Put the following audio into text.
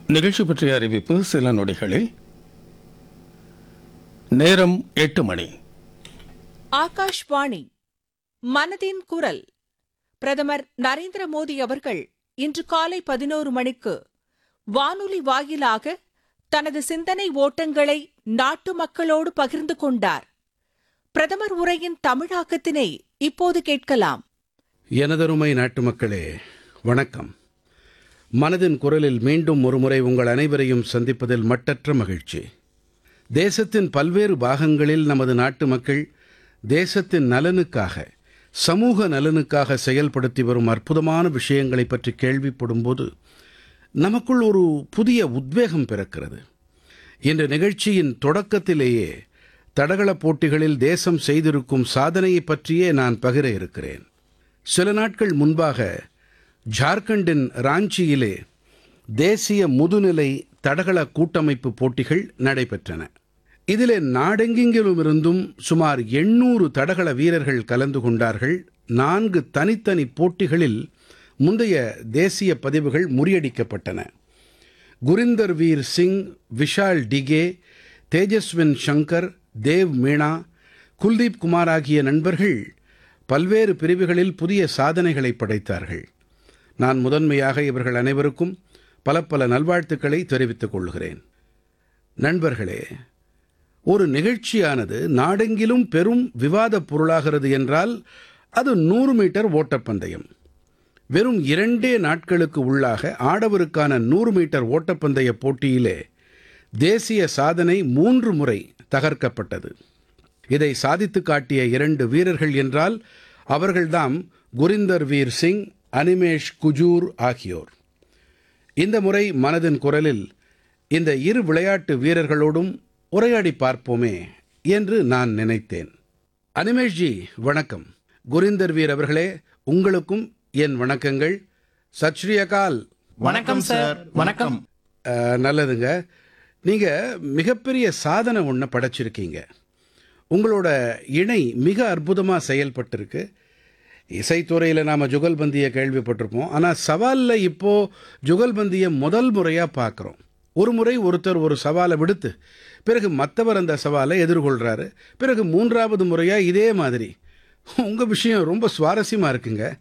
நிகழ்ச்சி பற்றிய அறிவிப்பு சில நொடிகளில் நேரம் எட்டு மணி ஆகாஷ்வாணி மனதின் குரல் பிரதமர் நரேந்திர மோடி அவர்கள் இன்று காலை பதினோரு மணிக்கு வானொலி வாயிலாக தனது சிந்தனை ஓட்டங்களை நாட்டு மக்களோடு பகிர்ந்து கொண்டார் பிரதமர் உரையின் தமிழாக்கத்தினை இப்போது கேட்கலாம் எனதருமை நாட்டு மக்களே வணக்கம் மனதின் குரலில் மீண்டும் ஒருமுறை உங்கள் அனைவரையும் சந்திப்பதில் மட்டற்ற மகிழ்ச்சி தேசத்தின் பல்வேறு பாகங்களில் நமது நாட்டு மக்கள் தேசத்தின் நலனுக்காக சமூக நலனுக்காக செயல்படுத்தி வரும் அற்புதமான விஷயங்களைப் பற்றி கேள்விப்படும்போது நமக்குள் ஒரு புதிய உத்வேகம் பிறக்கிறது இன்று நிகழ்ச்சியின் தொடக்கத்திலேயே தடகளப் போட்டிகளில் தேசம் செய்திருக்கும் சாதனையைப் பற்றியே நான் பகிர இருக்கிறேன் சில நாட்கள் முன்பாக ஜார்க்கண்டின் ராஞ்சியிலே தேசிய முதுநிலை தடகள கூட்டமைப்பு போட்டிகள் நடைபெற்றன இதிலே நாடெங்கிலுமிருந்தும் சுமார் எண்ணூறு தடகள வீரர்கள் கலந்து கொண்டார்கள் நான்கு தனித்தனி போட்டிகளில் முந்தைய தேசிய பதிவுகள் முறியடிக்கப்பட்டன குரிந்தர் வீர் சிங் விஷால் டிகே தேஜஸ்வின் சங்கர் தேவ் மீனா குல்தீப் குமார் ஆகிய நண்பர்கள் பல்வேறு பிரிவுகளில் புதிய சாதனைகளை படைத்தார்கள் நான் முதன்மையாக இவர்கள் அனைவருக்கும் பல பல நல்வாழ்த்துக்களை தெரிவித்துக் கொள்கிறேன் நண்பர்களே ஒரு நிகழ்ச்சியானது நாடெங்கிலும் பெரும் விவாதப் பொருளாகிறது என்றால் அது நூறு மீட்டர் ஓட்டப்பந்தயம் வெறும் இரண்டே நாட்களுக்கு உள்ளாக ஆடவருக்கான நூறு மீட்டர் ஓட்டப்பந்தய போட்டியிலே தேசிய சாதனை மூன்று முறை தகர்க்கப்பட்டது இதை சாதித்து காட்டிய இரண்டு வீரர்கள் என்றால் அவர்கள்தாம் குரிந்தர் வீர் சிங் அனிமேஷ் குஜூர் ஆகியோர் இந்த முறை மனதின் குரலில் இந்த இரு விளையாட்டு வீரர்களோடும் உரையாடி பார்ப்போமே என்று நான் நினைத்தேன் அனிமேஷ்ஜி வணக்கம் குரிந்தர் வீர் அவர்களே உங்களுக்கும் என் வணக்கங்கள் சத் ஸ்ரீ அகால் வணக்கம் சார் வணக்கம் அஹ், நல்லதுங்க நீங்க மிகப்பெரிய சாதனை ஒன்று படைச்சிருக்கீங்க உங்களோட இணை மிக அற்புதமா செயல்பட்டிருக்கு இசைத்துறையில் நாம் ஜுகல்பந்தியை கேள்விப்பட்டிருப்போம் ஆனால் சவாலில் இப்போ ஜுகல்பந்தியை முதல் முறையாக பார்க்குறோம் ஒரு முறை ஒருத்தர் ஒரு சவாலை விடுத்து பிறகு மற்றவர் அந்த சவாலை எதிர்கொள்கிறாரு பிறகு மூன்றாவது முறையாக இதே மாதிரி உங்கள் விஷயம் ரொம்ப சுவாரஸ்யமாக இருக்குங்க